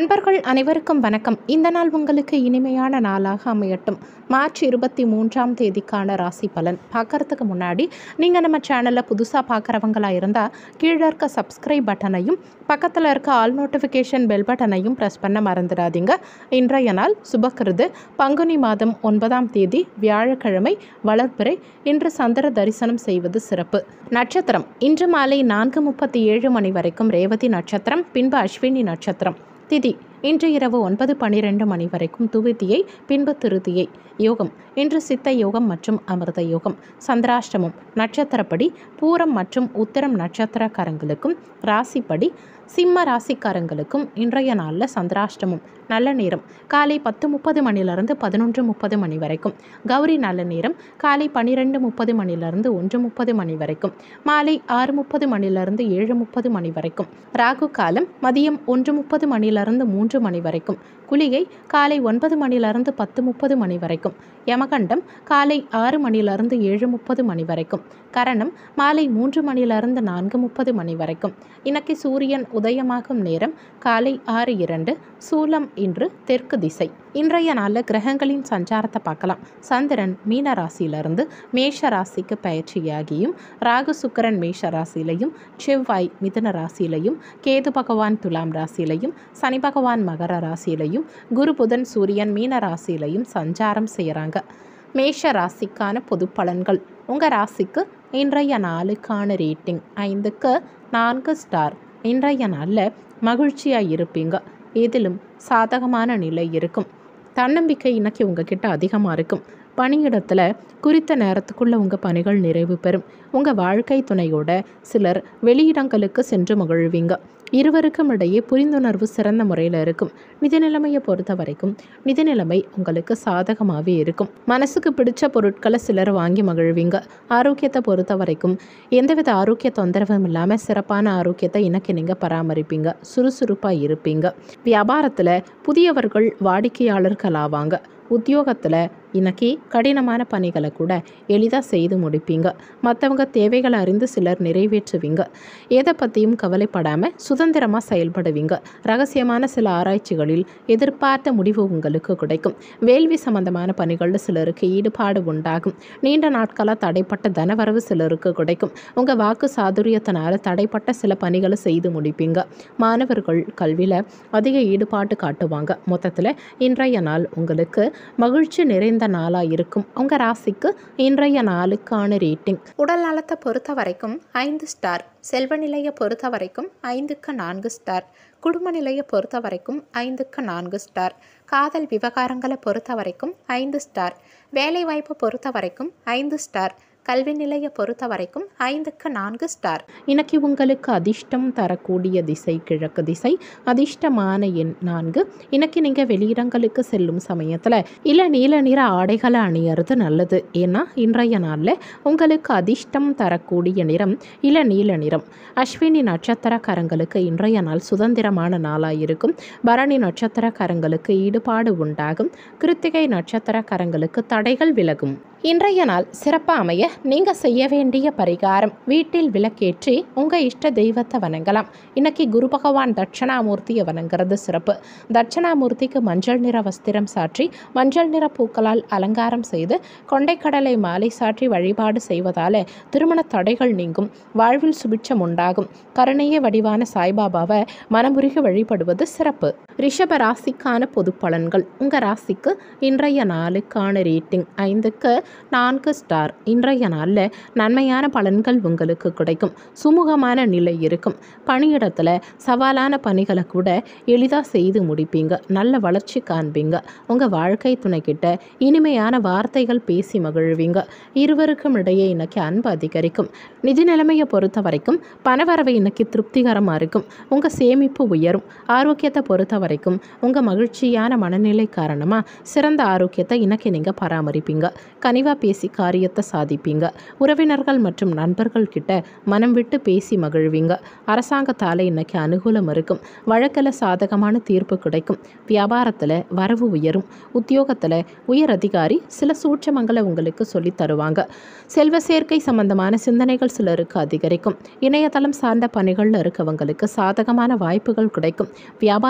நண்பர்கள் அனைவருக்கும் வணக்கம் இந்த நாள் உங்களுக்கு இனிமையான நாளாக அமையட்டும் மார்ச் இருபத்தி மூன்றாம் தேதிக்கான ராசி பலன் பார்க்கறதுக்கு முன்னாடி நீங்கள் நம்ம சேனலை புதுசாக பார்க்குறவங்களா இருந்தால் கீழே இருக்க சப்ஸ்கிரைப் பட்டனையும் பக்கத்தில் இருக்க ஆல் நோட்டிஃபிகேஷன் பெல் பட்டனையும் ப்ரெஸ் பண்ண மறந்துடாதீங்க இன்றைய நாள் சுபக்கிருது பங்குனி மாதம் ஒன்பதாம் தேதி வியாழக்கிழமை வளர்ப்பிறை இன்று சந்திர தரிசனம் செய்வது சிறப்பு நட்சத்திரம் இன்று மாலை நான்கு முப்பத்தி ஏழு மணி வரைக்கும் ரேவதி நட்சத்திரம் பின்பு அஸ்வினி நட்சத்திரம் திதி இன்று இரவு ஒன்பது பன்னிரெண்டு மணி வரைக்கும் துவிதியை பின்பு திருதியை யோகம் இன்று சித்த யோகம் மற்றும் அமிர்த யோகம் சந்திராஷ்டமம் நட்சத்திரப்படி பூரம் மற்றும் உத்திரம் நட்சத்திரக்காரங்களுக்கும் ராசிப்படி சிம்ம ராசிக்காரங்களுக்கும் இன்றைய நாளில் சந்திராஷ்டமம் நல்ல நேரம் காலை பத்து முப்பது மணிலிருந்து பதினொன்று முப்பது மணி வரைக்கும் கௌரி நல்ல நேரம் காலை பன்னிரெண்டு முப்பது மணிலிருந்து ஒன்று முப்பது மணி வரைக்கும் மாலை ஆறு முப்பது மணிலிருந்து ஏழு முப்பது மணி வரைக்கும் ராகு காலம் மதியம் ஒன்று முப்பது மணிலிருந்து மூன்று மணி வரைக்கும் குளிகை காலை ஒன்பது மணிலிருந்து பத்து முப்பது மணி வரைக்கும் யமகண்டம் காலை ஆறு மணிலிருந்து ஏழு முப்பது மணி வரைக்கும் கரணம் மாலை மூன்று மணிலிருந்து நான்கு முப்பது மணி வரைக்கும் இன்னைக்கு சூரியன் உதயமாகும் நேரம் காலை ஆறு இரண்டு சூலம் இன்று தெற்கு திசை இன்றைய நாளில் கிரகங்களின் சஞ்சாரத்தை பார்க்கலாம் சந்திரன் மீன ராசியிலிருந்து மேஷ ராசிக்கு பயிற்சியாகியும் ராகு சுக்கரன் மேஷ ராசியிலையும் செவ்வாய் மிதுன ராசியிலையும் கேது பகவான் துலாம் ராசியிலையும் சனி பகவான் மகர ராசியிலையும் குரு புதன் சூரியன் மீன ராசியிலையும் சஞ்சாரம் செய்கிறாங்க மேஷ ராசிக்கான பொது பலன்கள் உங்கள் ராசிக்கு இன்றைய நாளுக்கான ரேட்டிங் ஐந்துக்கு நான்கு ஸ்டார் இன்றைய நாளில் மகிழ்ச்சியாக இருப்பீங்க எதிலும் சாதகமான நிலை இருக்கும் தன்னம்பிக்கை இன்னைக்கு உங்ககிட்ட அதிகமாக இருக்கும் பணியிடத்தில் குறித்த நேரத்துக்குள்ளே உங்கள் பணிகள் நிறைவு பெறும் உங்கள் வாழ்க்கை துணையோட சிலர் வெளியிடங்களுக்கு சென்று மகிழ்வீங்க இருவருக்கும் இடையே புரிந்துணர்வு சிறந்த முறையில் இருக்கும் நிதி நிலைமையை பொறுத்த வரைக்கும் நிதி நிலைமை உங்களுக்கு சாதகமாகவே இருக்கும் மனசுக்கு பிடிச்ச பொருட்களை சிலர் வாங்கி மகிழ்வீங்க ஆரோக்கியத்தை பொறுத்த வரைக்கும் எந்தவித ஆரோக்கிய தொந்தரவும் இல்லாமல் சிறப்பான ஆரோக்கியத்தை இன்னைக்கு நீங்கள் பராமரிப்பீங்க சுறுசுறுப்பாக இருப்பீங்க வியாபாரத்தில் புதியவர்கள் வாடிக்கையாளர்கள் ஆவாங்க உத்தியோகத்தில் இன்னைக்கு கடினமான பணிகளை கூட எளிதாக செய்து முடிப்பீங்க மற்றவங்க தேவைகளை அறிந்து சிலர் நிறைவேற்றுவீங்க எதை பற்றியும் கவலைப்படாமல் சுதந்திரமாக செயல்படுவீங்க ரகசியமான சில ஆராய்ச்சிகளில் எதிர்பார்த்த முடிவு உங்களுக்கு கிடைக்கும் வேள்வி சம்பந்தமான பணிகளில் சிலருக்கு ஈடுபாடு உண்டாகும் நீண்ட நாட்களாக தடைப்பட்ட தனவரவு சிலருக்கு கிடைக்கும் உங்கள் வாக்கு சாதுரியத்தினால தடைப்பட்ட சில பணிகளை செய்து முடிப்பீங்க மாணவர்கள் கல்வியில் அதிக ஈடுபாடு காட்டுவாங்க மொத்தத்தில் இன்றைய நாள் உங்களுக்கு மகிழ்ச்சி நிறைந்த நாளாக இருக்கும் உங்கள் ராசிக்கு இன்றைய நாளுக்கான ரேட்டிங் உடல் நலத்தை பொறுத்த வரைக்கும் ஐந்து ஸ்டார் செல்வ நிலையை பொறுத்த வரைக்கும் ஐந்துக்கு நான்கு ஸ்டார் குடும்ப நிலையை பொறுத்த வரைக்கும் ஐந்துக்கு நான்கு ஸ்டார் காதல் விவகாரங்களை பொறுத்த வரைக்கும் ஐந்து ஸ்டார் வேலை வாய்ப்பை பொறுத்த வரைக்கும் ஐந்து ஸ்டார் கல்வி நிலையை பொறுத்த வரைக்கும் ஐந்துக்கு நான்கு ஸ்டார் இன்னைக்கு உங்களுக்கு அதிர்ஷ்டம் தரக்கூடிய திசை கிழக்கு திசை அதிர்ஷ்டமான எண் நான்கு இன்னைக்கு நீங்கள் வெளியிடங்களுக்கு செல்லும் சமயத்தில் இல்லை நீல நிற ஆடைகளை அணியறது நல்லது ஏன்னா இன்றைய நாளில் உங்களுக்கு அதிர்ஷ்டம் தரக்கூடிய நிறம் இல்லை நீல நிறம் அஸ்வினி நட்சத்திரக்காரங்களுக்கு இன்றைய நாள் சுதந்திரமான நாளாக இருக்கும் பரணி நட்சத்திரக்காரங்களுக்கு ஈடுபாடு உண்டாகும் கிருத்திகை நட்சத்திரக்காரங்களுக்கு தடைகள் விலகும் இன்றைய நாள் சிறப்பாக அமைய நீங்கள் செய்ய வேண்டிய பரிகாரம் வீட்டில் விளக்கேற்றி உங்கள் இஷ்ட தெய்வத்தை வணங்கலாம் இன்னைக்கு குரு பகவான் தட்சணாமூர்த்தியை வணங்குறது சிறப்பு தட்சணாமூர்த்திக்கு மஞ்சள் நிற வஸ்திரம் சாற்றி மஞ்சள் நிற பூக்களால் அலங்காரம் செய்து கொண்டைக்கடலை மாலை சாற்றி வழிபாடு செய்வதால் திருமண தடைகள் நீங்கும் வாழ்வில் சுபிட்சம் உண்டாகும் கருணைய வடிவான சாய்பாபாவை மனமுருகி வழிபடுவது சிறப்பு ரிஷப ராசிக்கான பொது பலன்கள் உங்கள் ராசிக்கு இன்றைய நாளுக்கான ரேட்டிங் ஐந்துக்கு நான்கு ஸ்டார் இன்றைய நாளில் நன்மையான பலன்கள் உங்களுக்கு கிடைக்கும் சுமூகமான நிலை இருக்கும் பணியிடத்தில் சவாலான பணிகளை கூட எளிதாக செய்து முடிப்பீங்க நல்ல வளர்ச்சி காண்பீங்க உங்கள் வாழ்க்கை துணைக்கிட்ட இனிமையான வார்த்தைகள் பேசி மகிழ்வீங்க இருவருக்கும் இடையே இன்னைக்கு அன்பு அதிகரிக்கும் நிதி நிலைமையை பொறுத்த வரைக்கும் பணவரவை இன்னைக்கு திருப்திகரமாக இருக்கும் உங்கள் சேமிப்பு உயரும் ஆரோக்கியத்தை பொறுத்த வரைக்கும் உங்கள் மகிழ்ச்சியான மனநிலை காரணமாக சிறந்த ஆரோக்கியத்தை இன்னைக்கு நீங்கள் பராமரிப்பீங்க கனிவாக பேசி காரியத்தை சாதிப்பீங்க உறவினர்கள் மற்றும் நண்பர்கள் கிட்ட மனம் விட்டு பேசி மகிழ்வீங்க அரசாங்கத்தால் இன்னைக்கு அனுகூலம் இருக்கும் வழக்கில் சாதகமான தீர்ப்பு கிடைக்கும் வியாபாரத்தில் வரவு உயரும் உத்தியோகத்தில் உயர் அதிகாரி சில சூட்சமங்களை உங்களுக்கு சொல்லித் தருவாங்க செல்வ சேர்க்கை சம்பந்தமான சிந்தனைகள் சிலருக்கு அதிகரிக்கும் இணையதளம் சார்ந்த பணிகளில் இருக்கவங்களுக்கு சாதகமான வாய்ப்புகள் கிடைக்கும் வியாபார பணிகளில்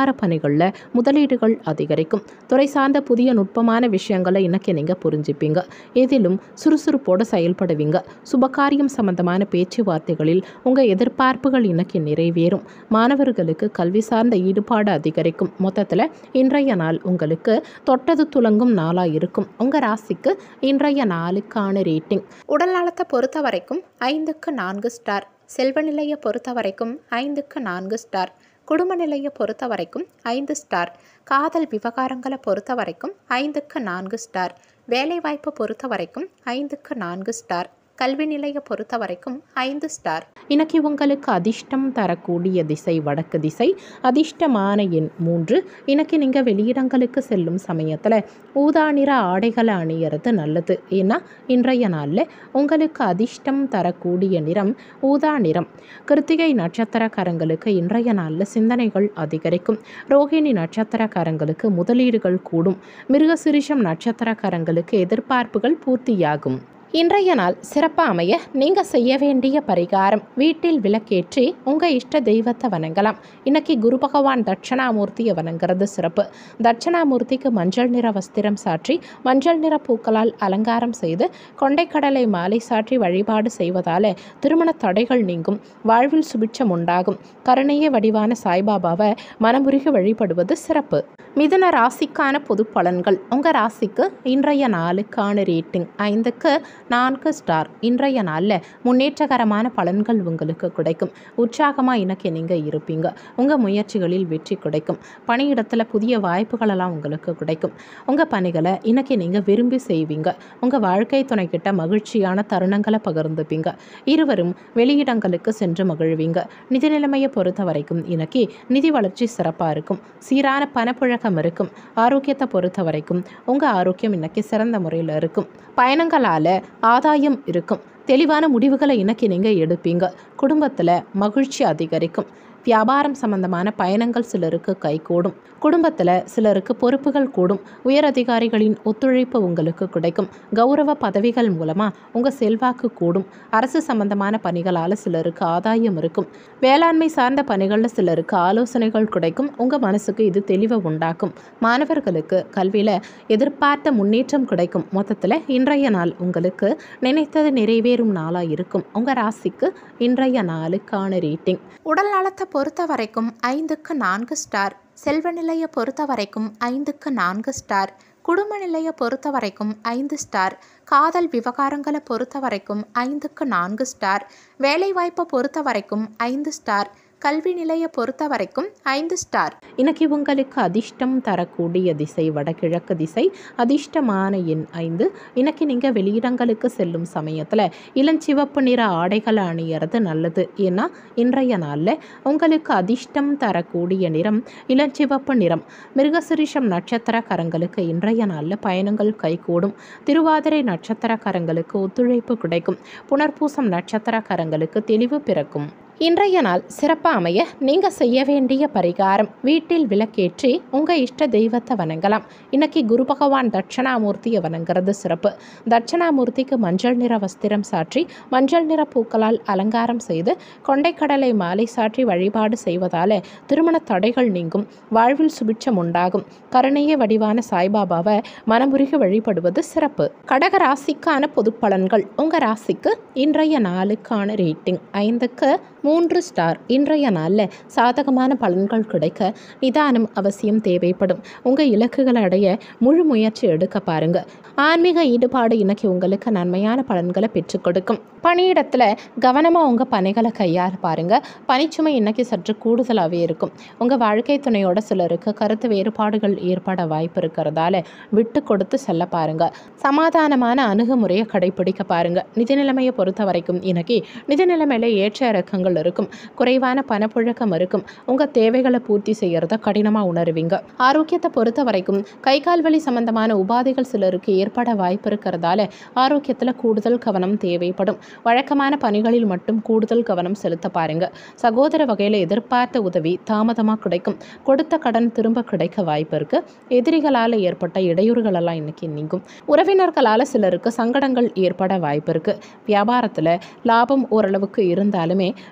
துறைகளில் முதலீடுகள் அதிகரிக்கும் துறை சார்ந்த புதிய நுட்பமான விஷயங்களை இன்னைக்கு நீங்கள் புரிஞ்சுப்பீங்க எதிலும் சுறுசுறுப்போடு செயல்படுவீங்க சுபகாரியம் சம்பந்தமான பேச்சுவார்த்தைகளில் உங்கள் எதிர்பார்ப்புகள் இன்னைக்கு நிறைவேறும் மாணவர்களுக்கு கல்வி சார்ந்த ஈடுபாடு அதிகரிக்கும் மொத்தத்தில் இன்றைய நாள் உங்களுக்கு தொட்டது துலங்கும் நாளாக இருக்கும் உங்கள் ராசிக்கு இன்றைய நாளுக்கான ரேட்டிங் உடல் நலத்தை பொறுத்த வரைக்கும் ஐந்துக்கு நான்கு ஸ்டார் செல்வ நிலையை பொறுத்த வரைக்கும் ஐந்துக்கு நான்கு ஸ்டார் குடும்ப நிலையை பொறுத்த வரைக்கும் ஐந்து ஸ்டார் காதல் விவகாரங்களை பொறுத்த வரைக்கும் ஐந்துக்கு நான்கு ஸ்டார் வேலைவாய்ப்பை பொறுத்த வரைக்கும் ஐந்துக்கு நான்கு ஸ்டார் கல்வி நிலையை பொறுத்த வரைக்கும் ஐந்து ஸ்டார் இன்னைக்கு உங்களுக்கு அதிர்ஷ்டம் தரக்கூடிய திசை வடக்கு திசை அதிர்ஷ்டமான எண் மூன்று இன்னைக்கு நீங்கள் வெளியிடங்களுக்கு செல்லும் சமயத்தில் ஊதா நிற ஆடைகளை அணியறது நல்லது ஏன்னா இன்றைய நாளில் உங்களுக்கு அதிர்ஷ்டம் தரக்கூடிய நிறம் ஊதா நிறம் கிருத்திகை நட்சத்திரக்காரங்களுக்கு இன்றைய நாளில் சிந்தனைகள் அதிகரிக்கும் ரோகிணி நட்சத்திரக்காரங்களுக்கு முதலீடுகள் கூடும் மிருகசிரிஷம் நட்சத்திரக்காரங்களுக்கு எதிர்பார்ப்புகள் பூர்த்தியாகும் இன்றைய நாள் சிறப்பாக அமைய நீங்கள் செய்ய வேண்டிய பரிகாரம் வீட்டில் விளக்கேற்றி உங்கள் இஷ்ட தெய்வத்தை வணங்கலாம் இன்னைக்கு குரு பகவான் தட்சணாமூர்த்தியை வணங்குறது சிறப்பு தட்சணாமூர்த்திக்கு மஞ்சள் நிற வஸ்திரம் சாற்றி மஞ்சள் நிற பூக்களால் அலங்காரம் செய்து கொண்டைக்கடலை மாலை சாற்றி வழிபாடு செய்வதால் திருமண தடைகள் நீங்கும் வாழ்வில் சுபிட்சம் உண்டாகும் கருணைய வடிவான சாய்பாபாவை மனமுருகி வழிபடுவது சிறப்பு மிதுன ராசிக்கான பொது பலன்கள் உங்கள் ராசிக்கு இன்றைய நாளுக்கான ரேட்டிங் ஐந்துக்கு நான்கு ஸ்டார் இன்றைய நாளில் முன்னேற்றகரமான பலன்கள் உங்களுக்கு கிடைக்கும் உற்சாகமாக இன்னைக்கு நீங்கள் இருப்பீங்க உங்கள் முயற்சிகளில் வெற்றி கிடைக்கும் பணியிடத்தில் புதிய வாய்ப்புகளெல்லாம் உங்களுக்கு கிடைக்கும் உங்கள் பணிகளை இன்னைக்கு நீங்கள் விரும்பி செய்வீங்க உங்கள் வாழ்க்கை துணைக்கிட்ட மகிழ்ச்சியான தருணங்களை பகிர்ந்துப்பீங்க இருவரும் வெளியிடங்களுக்கு சென்று மகிழ்வீங்க நிதி நிலைமையை பொறுத்த வரைக்கும் இன்னைக்கு நிதி வளர்ச்சி சிறப்பாக இருக்கும் சீரான பணப்புழக்கம் இருக்கும் ஆரோக்கியத்தை பொறுத்த வரைக்கும் உங்கள் ஆரோக்கியம் இன்னைக்கு சிறந்த முறையில் இருக்கும் பயணங்களால் ஆதாயம் இருக்கும் தெளிவான முடிவுகளை இன்னைக்கு நீங்கள் எடுப்பீங்க குடும்பத்தில் மகிழ்ச்சி அதிகரிக்கும் வியாபாரம் சம்பந்தமான பயணங்கள் சிலருக்கு கைகூடும் குடும்பத்தில் சிலருக்கு பொறுப்புகள் கூடும் உயர் அதிகாரிகளின் ஒத்துழைப்பு உங்களுக்கு கிடைக்கும் கௌரவ பதவிகள் மூலமாக உங்கள் செல்வாக்கு கூடும் அரசு சம்பந்தமான பணிகளால் சிலருக்கு ஆதாயம் இருக்கும் வேளாண்மை சார்ந்த பணிகளில் சிலருக்கு ஆலோசனைகள் கிடைக்கும் உங்கள் மனசுக்கு இது தெளிவை உண்டாக்கும் மாணவர்களுக்கு கல்வியில் எதிர்பார்த்த முன்னேற்றம் கிடைக்கும் மொத்தத்தில் இன்றைய நாள் உங்களுக்கு நினைத்தது நிறைவேறும் நாளாக இருக்கும் உங்கள் ராசிக்கு இன்றைய நாளுக்கான ரேட்டிங் உடல் நலத்தை பொறுத்த வரைக்கும் ஐந்துக்கு நான்கு ஸ்டார் செல்வ நிலையை பொறுத்த வரைக்கும் ஐந்துக்கு நான்கு ஸ்டார் குடும்ப நிலையை பொறுத்த வரைக்கும் ஐந்து ஸ்டார் காதல் விவகாரங்களை பொறுத்த வரைக்கும் ஐந்துக்கு நான்கு ஸ்டார் வேலைவாய்ப்பை பொறுத்த வரைக்கும் ஐந்து ஸ்டார் கல்வி நிலையை பொறுத்த வரைக்கும் ஐந்து ஸ்டார் இன்னைக்கு உங்களுக்கு அதிர்ஷ்டம் தரக்கூடிய திசை வடகிழக்கு திசை அதிர்ஷ்டமான எண் ஐந்து இன்னைக்கு நீங்கள் வெளியிடங்களுக்கு செல்லும் சமயத்தில் இளஞ்சிவப்பு நிற ஆடைகளை அணியறது நல்லது ஏன்னா இன்றைய நாளில் உங்களுக்கு அதிர்ஷ்டம் தரக்கூடிய நிறம் இளஞ்சிவப்பு நிறம் மிருகசிரிஷம் நட்சத்திரக்காரங்களுக்கு இன்றைய நாளில் பயணங்கள் கைகூடும் திருவாதிரை நட்சத்திரக்காரங்களுக்கு ஒத்துழைப்பு கிடைக்கும் புனர்பூசம் நட்சத்திரக்காரங்களுக்கு தெளிவு பிறக்கும் இன்றைய நாள் சிறப்பாக அமைய நீங்கள் செய்ய வேண்டிய பரிகாரம் வீட்டில் விளக்கேற்றி உங்கள் இஷ்ட தெய்வத்தை வணங்கலாம் இன்னைக்கு குரு பகவான் தட்சணாமூர்த்தியை வணங்குறது சிறப்பு தட்சணாமூர்த்திக்கு மஞ்சள் நிற வஸ்திரம் சாற்றி மஞ்சள் நிற பூக்களால் அலங்காரம் செய்து கொண்டைக்கடலை மாலை சாற்றி வழிபாடு செய்வதால் திருமண தடைகள் நீங்கும் வாழ்வில் சுபிட்சம் உண்டாகும் கருணைய வடிவான சாய்பாபாவை மனமுருகி வழிபடுவது சிறப்பு கடக ராசிக்கான பொது பலன்கள் உங்கள் ராசிக்கு இன்றைய நாளுக்கான ரேட்டிங் ஐந்துக்கு மூன்று ஸ்டார் இன்றைய நாளில் சாதகமான பலன்கள் கிடைக்க நிதானம் அவசியம் தேவைப்படும் உங்கள் இலக்குகளை அடைய முழு முயற்சி எடுக்க பாருங்க ஆன்மீக ஈடுபாடு இன்னைக்கு உங்களுக்கு நன்மையான பலன்களை பெற்றுக் கொடுக்கும் பணியிடத்தில் கவனமாக உங்கள் பணிகளை கையாள பாருங்க பணிச்சுமை இன்னைக்கு சற்று கூடுதலாகவே இருக்கும் உங்கள் வாழ்க்கை துணையோட சிலருக்கு கருத்து வேறுபாடுகள் ஏற்பட வாய்ப்பு இருக்கிறதால விட்டு கொடுத்து செல்ல பாருங்க சமாதானமான அணுகுமுறையை கடைபிடிக்க பாருங்க நிதி நிலைமையை பொறுத்த வரைக்கும் இன்னைக்கு நிதி நிலைமையில ஏற்ற இறக்கங்கள் இருக்கும் குறைவான பணப்புழக்கம் இருக்கும் உங்கள் தேவைகளை பூர்த்தி செய்யறத கடினமாக உணருவீங்க ஆரோக்கியத்தை பொறுத்த வரைக்கும் கை கால் வலி சம்பந்தமான உபாதைகள் சிலருக்கு ஏற்பட வாய்ப்பு இருக்கிறதால ஆரோக்கியத்தில் கூடுதல் கவனம் தேவைப்படும் வழக்கமான பணிகளில் மட்டும் கூடுதல் கவனம் செலுத்த பாருங்க சகோதர வகையில் எதிர்பார்த்த உதவி தாமதமாக கிடைக்கும் கொடுத்த கடன் திரும்ப கிடைக்க வாய்ப்பு இருக்கு எதிரிகளால் ஏற்பட்ட இடையூறுகள் எல்லாம் இன்னைக்கு நீங்கும் உறவினர்களால் சிலருக்கு சங்கடங்கள் ஏற்பட வாய்ப்பு இருக்கு வியாபாரத்தில் லாபம் ஓரளவுக்கு இருந்தாலுமே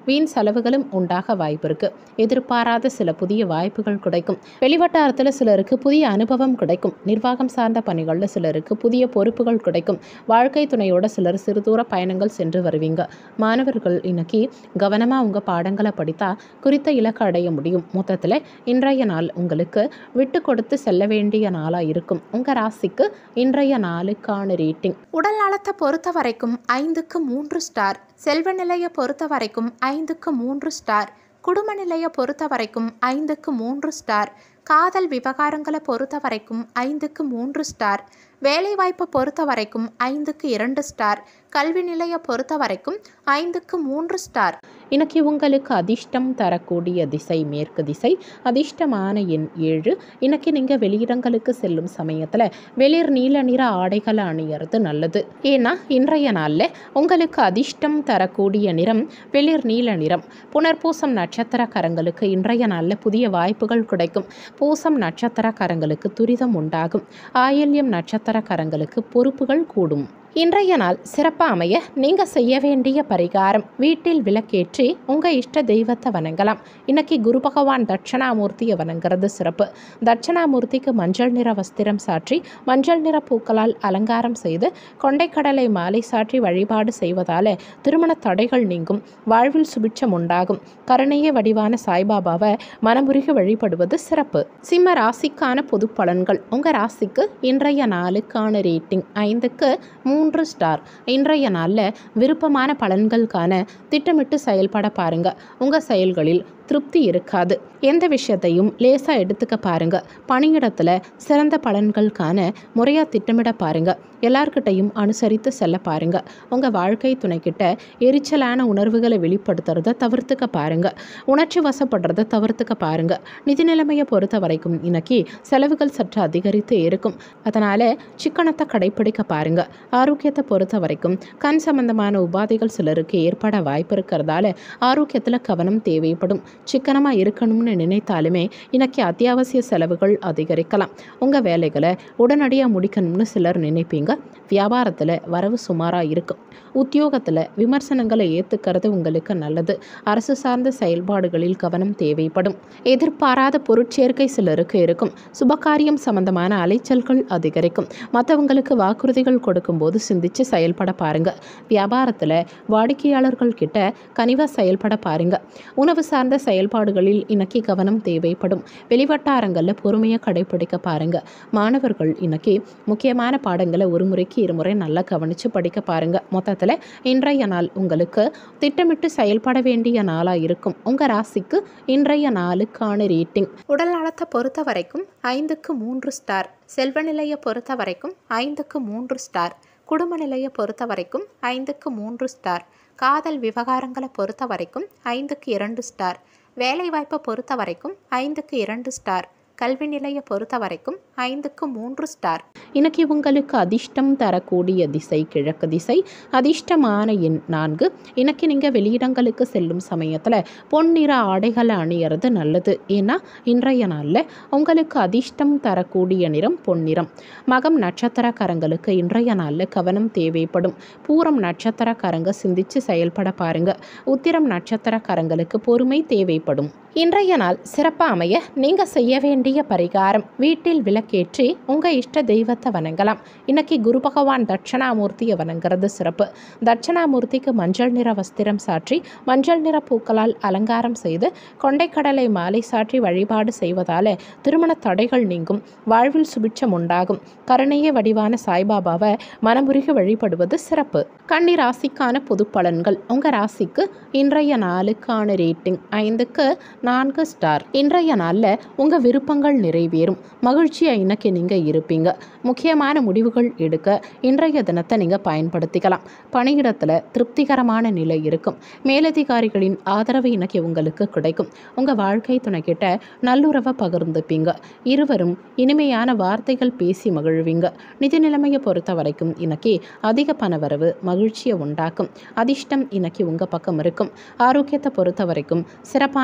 வீண் செலவுகளும் உண்டாக வாய்ப்பு இருக்கு எதிர்பாராத சில புதிய வாய்ப்புகள் கிடைக்கும் வெளிவட்டாரத்தில் சிலருக்கு புதிய அனுபவம் கிடைக்கும் நிர்வாகம் சார்ந்த பணிகளில் சிலருக்கு புதிய பொறுப்புகள் கிடைக்கும் வாழ்க்கை துணையோட சிலர் சிறு தூர பயணங்கள் சென்று வருவீங்க மாணவர்கள் இன்னைக்கு கவனமாக உங்கள் பாடங்களை படித்தா குறித்த இலக்கு அடைய முடியும் மொத்தத்தில் இன்றைய நாள் உங்களுக்கு விட்டு கொடுத்து செல்ல வேண்டிய நாளாக இருக்கும் உங்கள் ராசிக்கு இன்றைய நாளுக்கான ரேட்டிங் உடல் நலத்தை பொறுத்த வரைக்கும் ஐந்துக்கு மூன்று ஸ்டார் செல்வ நிலையை பொறுத்த வரைக்கும் ஐந்துக்கு மூன்று ஸ்டார் குடும்ப நிலையை பொறுத்த வரைக்கும் ஐந்துக்கு மூன்று ஸ்டார் காதல் விவகாரங்களை பொறுத்த வரைக்கும் ஐந்துக்கு மூன்று ஸ்டார் வேலைவாய்ப்பை பொறுத்த வரைக்கும் ஐந்துக்கு இரண்டு ஸ்டார் கல்வி நிலையை பொறுத்த வரைக்கும் ஐந்துக்கு மூன்று ஸ்டார் இன்னைக்கு உங்களுக்கு அதிர்ஷ்டம் தரக்கூடிய திசை மேற்கு திசை அதிர்ஷ்டமான எண் ஏழு இன்னைக்கு நீங்கள் வெளியிடங்களுக்கு செல்லும் சமயத்தில் வெளிர் நீல நிற ஆடைகளை அணியறது நல்லது ஏன்னா இன்றைய நாளில் உங்களுக்கு அதிர்ஷ்டம் தரக்கூடிய நிறம் வெளிர் நீல நிறம் புனர்பூசம் நட்சத்திரக்காரங்களுக்கு இன்றைய நாளில் புதிய வாய்ப்புகள் கிடைக்கும் பூசம் நட்சத்திரக்காரங்களுக்கு துரிதம் உண்டாகும் ஆயில்யம் நட்சத்திரக்காரங்களுக்கு பொறுப்புகள் கூடும் இன்றைய நாள் சிறப்பாக அமைய நீங்கள் செய்ய வேண்டிய பரிகாரம் வீட்டில் விளக்கேற்றி உங்கள் இஷ்ட தெய்வத்தை வணங்கலாம் இன்னைக்கு குரு பகவான் தட்சணாமூர்த்தியை வணங்குறது சிறப்பு தட்சணாமூர்த்திக்கு மஞ்சள் நிற வஸ்திரம் சாற்றி மஞ்சள் நிற பூக்களால் அலங்காரம் செய்து கொண்டைக்கடலை மாலை சாற்றி வழிபாடு செய்வதால திருமண தடைகள் நீங்கும் வாழ்வில் சுபிட்சம் உண்டாகும் கருணைய வடிவான சாய்பாபாவை மனமுருகி வழிபடுவது சிறப்பு சிம்ம ராசிக்கான பொது பலன்கள் உங்கள் ராசிக்கு இன்றைய நாளுக்கான ரேட்டிங் ஐந்துக்கு மூன்று ஸ்டார் இன்றைய நாளில் விருப்பமான பலன்களுக்கான திட்டமிட்டு செயல்பட பாருங்க உங்கள் செயல்களில் திருப்தி இருக்காது எந்த விஷயத்தையும் லேசாக எடுத்துக்க பாருங்க பணியிடத்தில் சிறந்த பலன்களுக்கான முறையாக திட்டமிட பாருங்க எல்லார்கிட்டையும் அனுசரித்து செல்ல பாருங்க உங்கள் வாழ்க்கை துணைக்கிட்ட எரிச்சலான உணர்வுகளை வெளிப்படுத்துறத தவிர்த்துக்க பாருங்க உணர்ச்சி வசப்படுறத தவிர்த்துக்க பாருங்க நிதி நிலைமையை பொறுத்த வரைக்கும் இன்னைக்கு செலவுகள் சற்று அதிகரித்து இருக்கும் அதனால் சிக்கனத்தை கடைப்பிடிக்க பாருங்க ஆரோக்கியத்தை பொறுத்த வரைக்கும் கண் சம்பந்தமான உபாதைகள் சிலருக்கு ஏற்பட வாய்ப்பு இருக்கிறதால ஆரோக்கியத்தில் கவனம் தேவைப்படும் சிக்கனமாக இருக்கணும்னு நினைத்தாலுமே இன்னைக்கு அத்தியாவசிய செலவுகள் அதிகரிக்கலாம் உங்கள் வேலைகளை உடனடியாக முடிக்கணும்னு சிலர் நினைப்பீங்க வியாபாரத்தில் வரவு சுமாராக இருக்கும் உத்தியோகத்தில் விமர்சனங்களை ஏற்றுக்கிறது உங்களுக்கு நல்லது அரசு சார்ந்த செயல்பாடுகளில் கவனம் தேவைப்படும் எதிர்பாராத பொருட்சேர்க்கை சிலருக்கு இருக்கும் சுபகாரியம் சம்பந்தமான அலைச்சல்கள் அதிகரிக்கும் மற்றவங்களுக்கு வாக்குறுதிகள் கொடுக்கும்போது சிந்திச்சு செயல்பட பாருங்க வியாபாரத்தில் வாடிக்கையாளர்கள் கிட்ட கனிவாக செயல்பட பாருங்க உணவு சார்ந்த செயல்பாடுகளில் இன்னைக்கு கவனம் தேவைப்படும் வெளிவட்டாரங்களில் பொறுமையை கடைபிடிக்க பாருங்க மாணவர்கள் இன்னைக்கு முக்கியமான பாடங்களை ஒரு முறைக்கு இருமுறை நல்லா கவனித்து படிக்க பாருங்க மொத்தத்தில் இன்றைய நாள் உங்களுக்கு திட்டமிட்டு செயல்பட வேண்டிய நாளாக இருக்கும் உங்கள் ராசிக்கு இன்றைய நாளுக்கான ரேட்டிங் உடல் நலத்தை பொறுத்த வரைக்கும் ஐந்துக்கு மூன்று ஸ்டார் செல்வ நிலையை பொறுத்த வரைக்கும் ஐந்துக்கு மூன்று ஸ்டார் குடும்ப நிலையை பொறுத்த வரைக்கும் ஐந்துக்கு மூன்று ஸ்டார் காதல் விவகாரங்களை பொறுத்த வரைக்கும் ஐந்துக்கு இரண்டு ஸ்டார் வேலைவாய்ப்பை பொறுத்த வரைக்கும் ஐந்துக்கு இரண்டு ஸ்டார் கல்வி நிலையை பொறுத்த வரைக்கும் ஐந்துக்கு மூன்று ஸ்டார் இன்னைக்கு உங்களுக்கு அதிர்ஷ்டம் தரக்கூடிய திசை கிழக்கு திசை அதிர்ஷ்டமான எண் நான்கு இன்னைக்கு நீங்கள் வெளியிடங்களுக்கு செல்லும் சமயத்தில் பொன்னிற ஆடைகளை அணியறது நல்லது ஏன்னா இன்றைய நாளில் உங்களுக்கு அதிர்ஷ்டம் தரக்கூடிய நிறம் பொன்னிறம் மகம் நட்சத்திரக்காரங்களுக்கு இன்றைய நாளில் கவனம் தேவைப்படும் பூரம் நட்சத்திரக்காரங்க சிந்திச்சு செயல்பட பாருங்க உத்திரம் நட்சத்திரக்காரங்களுக்கு பொறுமை தேவைப்படும் இன்றைய நாள் சிறப்பாக அமைய நீங்கள் செய்ய வேண்டிய பரிகாரம் வீட்டில் விளக்கேற்றி உங்கள் இஷ்ட தெய்வத்தை வணங்கலாம் இன்னைக்கு குரு பகவான் தட்சணாமூர்த்தியை வணங்குறது சிறப்பு தட்சணாமூர்த்திக்கு மஞ்சள் நிற வஸ்திரம் சாற்றி மஞ்சள் நிற பூக்களால் அலங்காரம் செய்து கொண்டைக்கடலை மாலை சாற்றி வழிபாடு செய்வதால திருமண தடைகள் நீங்கும் வாழ்வில் சுபிட்சம் உண்டாகும் கருணைய வடிவான சாய்பாபாவை மனமுருகி வழிபடுவது சிறப்பு கன்னி ராசிக்கான பொது பலன்கள் உங்கள் ராசிக்கு இன்றைய நாளுக்கான ரேட்டிங் ஐந்துக்கு நான்கு ஸ்டார் இன்றைய நாளில் உங்கள் விருப்பங்கள் நிறைவேறும் மகிழ்ச்சியாக இன்னைக்கு நீங்கள் இருப்பீங்க முக்கியமான முடிவுகள் எடுக்க இன்றைய தினத்தை நீங்கள் பயன்படுத்திக்கலாம் பணியிடத்தில் திருப்திகரமான நிலை இருக்கும் மேலதிகாரிகளின் ஆதரவு இன்னைக்கு உங்களுக்கு கிடைக்கும் உங்கள் வாழ்க்கை துணைக்கிட்ட நல்லுறவை பகிர்ந்துப்பீங்க இருவரும் இனிமையான வார்த்தைகள் பேசி மகிழ்வீங்க நிதி நிலைமையை பொறுத்த வரைக்கும் இன்னைக்கு அதிக பணவரவு மகிழ்ச்சியை உண்டாக்கும் அதிர்ஷ்டம் இன்னைக்கு உங்கள் பக்கம் இருக்கும் ஆரோக்கியத்தை பொறுத்த வரைக்கும் சிறப்பான ஆரோக்கிய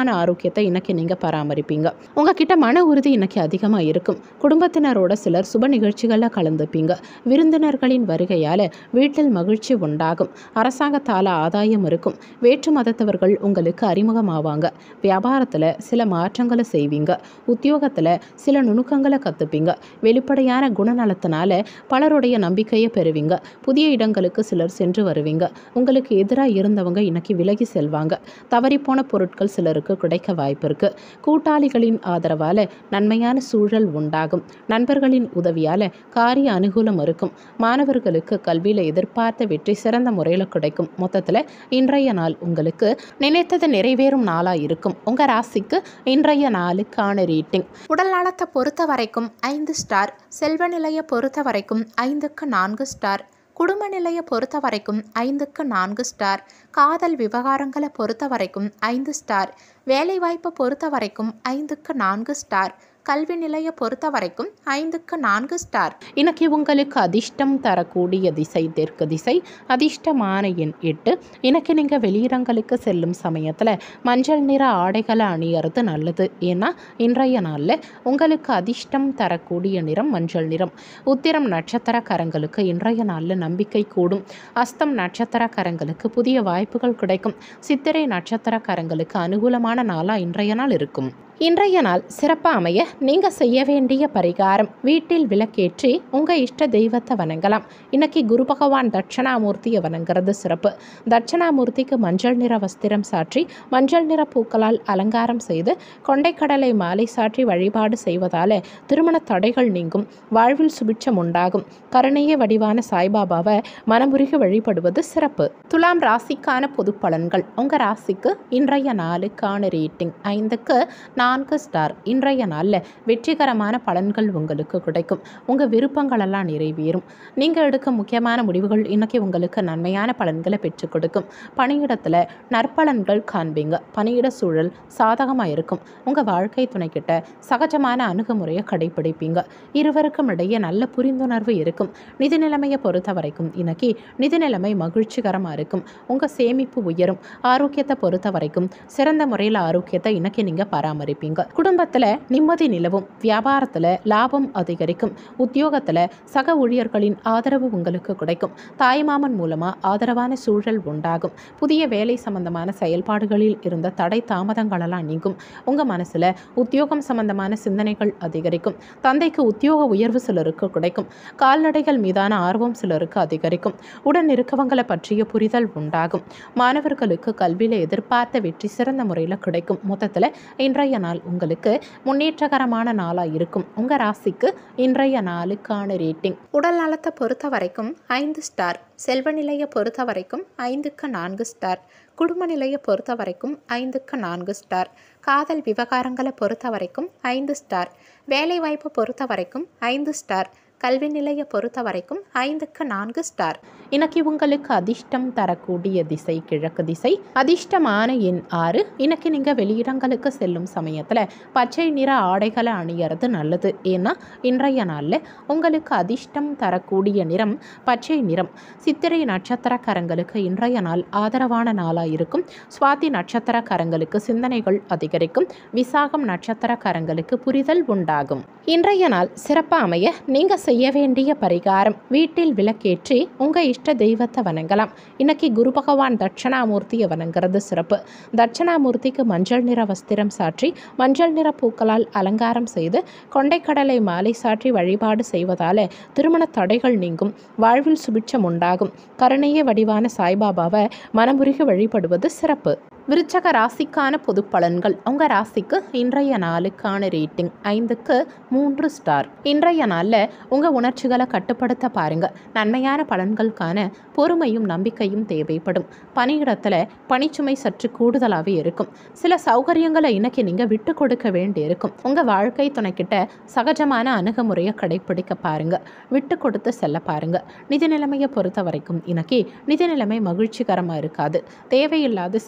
ஆரோக்கியத்தை இன்னைக்கு நீங்கள் பராமரிப்பீங்க உங்ககிட்ட மன உறுதி இன்னைக்கு அதிகமாக இருக்கும் குடும்பத்தினரோட சிலர் சுப நிகழ்ச்சிகளில் கலந்துப்பீங்க விருந்தினர்களின் வருகையால் வீட்டில் மகிழ்ச்சி உண்டாகும் அரசாங்கத்தால் ஆதாயம் இருக்கும் வேற்று மதத்தவர்கள் உங்களுக்கு அறிமுகமாவாங்க வியாபாரத்தில் சில மாற்றங்களை செய்வீங்க உத்தியோகத்தில் சில நுணுக்கங்களை கற்றுப்பீங்க வெளிப்படையான குணநலத்தினால பலருடைய நம்பிக்கையை பெறுவீங்க புதிய இடங்களுக்கு சிலர் சென்று வருவீங்க உங்களுக்கு எதிராக இருந்தவங்க இன்னைக்கு விலகி செல்வாங்க தவறிப்போன பொருட்கள் சிலருக்கு கிடைக்க வாய்ப்பு இருக்கு கூட்டாளிகளின் ஆதரவால் நன்மையான சூழல் உண்டாகும் நண்பர்களின் உதவியால் காரிய அனுகூலம் இருக்கும் மாணவர்களுக்கு கல்வியில் எதிர்பார்த்த வெற்றி சிறந்த முறையில் கிடைக்கும் மொத்தத்தில் இன்றைய நாள் உங்களுக்கு நினைத்தது நிறைவேறும் நாளாக இருக்கும் உங்கள் ராசிக்கு இன்றைய நாளுக்கான ரீட்டிங் உடல் நலத்தை பொறுத்த வரைக்கும் ஐந்து ஸ்டார் செல்வ நிலையை பொறுத்த வரைக்கும் ஐந்துக்கு நான்கு ஸ்டார் குடும்ப நிலையை பொறுத்த வரைக்கும் ஐந்துக்கு நான்கு ஸ்டார் காதல் விவகாரங்களை பொறுத்த வரைக்கும் ஐந்து ஸ்டார் வேலைவாய்ப்பை பொறுத்த வரைக்கும் ஐந்துக்கு நான்கு ஸ்டார் கல்வி நிலையை பொறுத்த வரைக்கும் ஐந்துக்கு நான்கு ஸ்டார் இன்னைக்கு உங்களுக்கு அதிர்ஷ்டம் தரக்கூடிய திசை தெற்கு திசை அதிர்ஷ்டமான எண் எட்டு இன்னைக்கு நீங்கள் வெளியிடங்களுக்கு செல்லும் சமயத்தில் மஞ்சள் நிற ஆடைகளை அணியறது நல்லது ஏன்னா இன்றைய நாளில் உங்களுக்கு அதிர்ஷ்டம் தரக்கூடிய நிறம் மஞ்சள் நிறம் உத்திரம் நட்சத்திரக்காரங்களுக்கு இன்றைய நாளில் நம்பிக்கை கூடும் அஸ்தம் நட்சத்திரக்காரங்களுக்கு புதிய வாய்ப்புகள் கிடைக்கும் சித்திரை நட்சத்திரக்காரங்களுக்கு அனுகூலமான நாளாக இன்றைய நாள் இருக்கும் இன்றைய நாள் சிறப்பாக அமைய நீங்கள் செய்ய வேண்டிய பரிகாரம் வீட்டில் விளக்கேற்றி உங்கள் இஷ்ட தெய்வத்தை வணங்கலாம் இன்னைக்கு குரு பகவான் தட்சணாமூர்த்தியை வணங்குறது சிறப்பு தட்சணாமூர்த்திக்கு மஞ்சள் நிற வஸ்திரம் சாற்றி மஞ்சள் நிற பூக்களால் அலங்காரம் செய்து கொண்டைக்கடலை மாலை சாற்றி வழிபாடு செய்வதால் திருமண தடைகள் நீங்கும் வாழ்வில் சுபிட்சம் உண்டாகும் கருணைய வடிவான சாய்பாபாவை மனமுருகி வழிபடுவது சிறப்பு துலாம் ராசிக்கான பொது பலன்கள் உங்கள் ராசிக்கு இன்றைய நாளுக்கான ரேட்டிங் ஐந்துக்கு நான்கு ஸ்டார் இன்றைய நாளில் வெற்றிகரமான பலன்கள் உங்களுக்கு கிடைக்கும் உங்கள் விருப்பங்களெல்லாம் நிறைவேறும் நீங்கள் எடுக்கும் முக்கியமான முடிவுகள் இன்னைக்கு உங்களுக்கு நன்மையான பலன்களை பெற்றுக் கொடுக்கும் பணியிடத்தில் நற்பலன்கள் காண்பீங்க பணியிட சூழல் சாதகமாக இருக்கும் உங்கள் வாழ்க்கை துணைக்கிட்ட சகஜமான அணுகுமுறையை கடைபிடிப்பீங்க இருவருக்கும் இடையே நல்ல புரிந்துணர்வு இருக்கும் நிதி நிலைமையை பொறுத்த வரைக்கும் இன்னைக்கு நிதி நிலைமை மகிழ்ச்சிகரமாக இருக்கும் உங்கள் சேமிப்பு உயரும் ஆரோக்கியத்தை பொறுத்த வரைக்கும் சிறந்த முறையில் ஆரோக்கியத்தை இன்னைக்கு நீங்கள் பராமரிப்பீங்க குடும்பத்தில் நிம்மதி நிலவும் வியாபாரத்தில் லாபம் அதிகரிக்கும் உத்தியோகத்தில் சக ஊழியர்களின் ஆதரவு உங்களுக்கு கிடைக்கும் தாய்மாமன் மூலமாக ஆதரவான சூழல் உண்டாகும் புதிய வேலை சம்பந்தமான செயல்பாடுகளில் இருந்த தடை தாமதங்களெல்லாம் நீங்கும் உங்கள் மனசில் உத்தியோகம் சம்பந்தமான சிந்தனைகள் அதிகரிக்கும் தந்தைக்கு உத்தியோக உயர்வு சிலருக்கு கிடைக்கும் கால்நடைகள் மீதான ஆர்வம் சிலருக்கு அதிகரிக்கும் உடன் இருக்கவங்களை பற்றிய புரிதல் உண்டாகும் மாணவர்களுக்கு கல்வியில் எதிர்பார்த்த வெற்றி சிறந்த முறையில் கிடைக்கும் மொத்தத்தில் இன்றைய நாள் உங்களுக்கு முன்னேற்றகரமான நாளாக இருக்கும் உங்கள் ராசிக்கு இன்றைய நாளுக்கான ரேட்டிங் உடல் நலத்தை பொறுத்த வரைக்கும் ஐந்து ஸ்டார் செல்வ நிலையை பொறுத்த வரைக்கும் ஐந்துக்கு நான்கு ஸ்டார் குடும்ப நிலையை பொறுத்த வரைக்கும் ஐந்துக்கு நான்கு ஸ்டார் காதல் விவகாரங்களை பொறுத்த வரைக்கும் ஐந்து ஸ்டார் வேலைவாய்ப்பை பொறுத்த வரைக்கும் ஐந்து ஸ்டார் கல்வி நிலையை பொறுத்த வரைக்கும் ஐந்துக்கு நான்கு ஸ்டார் இன்னைக்கு உங்களுக்கு அதிர்ஷ்டம் தரக்கூடிய திசை கிழக்கு திசை அதிர்ஷ்டமான எண் ஆறு இன்னைக்கு நீங்கள் வெளியிடங்களுக்கு செல்லும் சமயத்தில் பச்சை நிற ஆடைகளை அணியறது நல்லது ஏன்னா இன்றைய நாளில் உங்களுக்கு அதிர்ஷ்டம் தரக்கூடிய நிறம் பச்சை நிறம் சித்திரை நட்சத்திரக்காரங்களுக்கு இன்றைய நாள் ஆதரவான நாளாக இருக்கும் சுவாதி நட்சத்திரக்காரங்களுக்கு சிந்தனைகள் அதிகரிக்கும் விசாகம் நட்சத்திரக்காரங்களுக்கு புரிதல் உண்டாகும் இன்றைய நாள் சிறப்பாக அமைய நீங்கள் செய்ய வேண்டிய பரிகாரம் வீட்டில் விளக்கேற்றி உங்கள் இஷ்ட தெய்வத்தை வணங்கலாம் இன்னைக்கு குரு பகவான் தட்சணாமூர்த்தியை வணங்குறது சிறப்பு தட்சணாமூர்த்திக்கு மஞ்சள் நிற வஸ்திரம் சாற்றி மஞ்சள் நிற பூக்களால் அலங்காரம் செய்து கொண்டைக்கடலை மாலை சாற்றி வழிபாடு செய்வதால் திருமண தடைகள் நீங்கும் வாழ்வில் சுபிட்சம் உண்டாகும் கருணைய வடிவான சாய்பாபாவை மனமுருகி வழிபடுவது சிறப்பு விருச்சக ராசிக்கான பொது பலன்கள் உங்கள் ராசிக்கு இன்றைய நாளுக்கான ரேட்டிங் ஐந்துக்கு மூன்று ஸ்டார் இன்றைய நாளில் உங்கள் உணர்ச்சிகளை கட்டுப்படுத்த பாருங்க நன்மையான பலன்களுக்கான பொறுமையும் நம்பிக்கையும் தேவைப்படும் பணியிடத்தில் பணிச்சுமை சற்று கூடுதலாகவே இருக்கும் சில சௌகரியங்களை இன்னைக்கு நீங்கள் விட்டு கொடுக்க வேண்டி இருக்கும் உங்கள் வாழ்க்கை துணைக்கிட்ட சகஜமான அணுகுமுறையை கடைப்பிடிக்க பாருங்க விட்டு கொடுத்து செல்ல பாருங்க நிதி நிலைமையை பொறுத்த வரைக்கும் இன்னைக்கு நிதி நிலைமை மகிழ்ச்சிகரமாக இருக்காது தேவையில்லாத செலவுகளை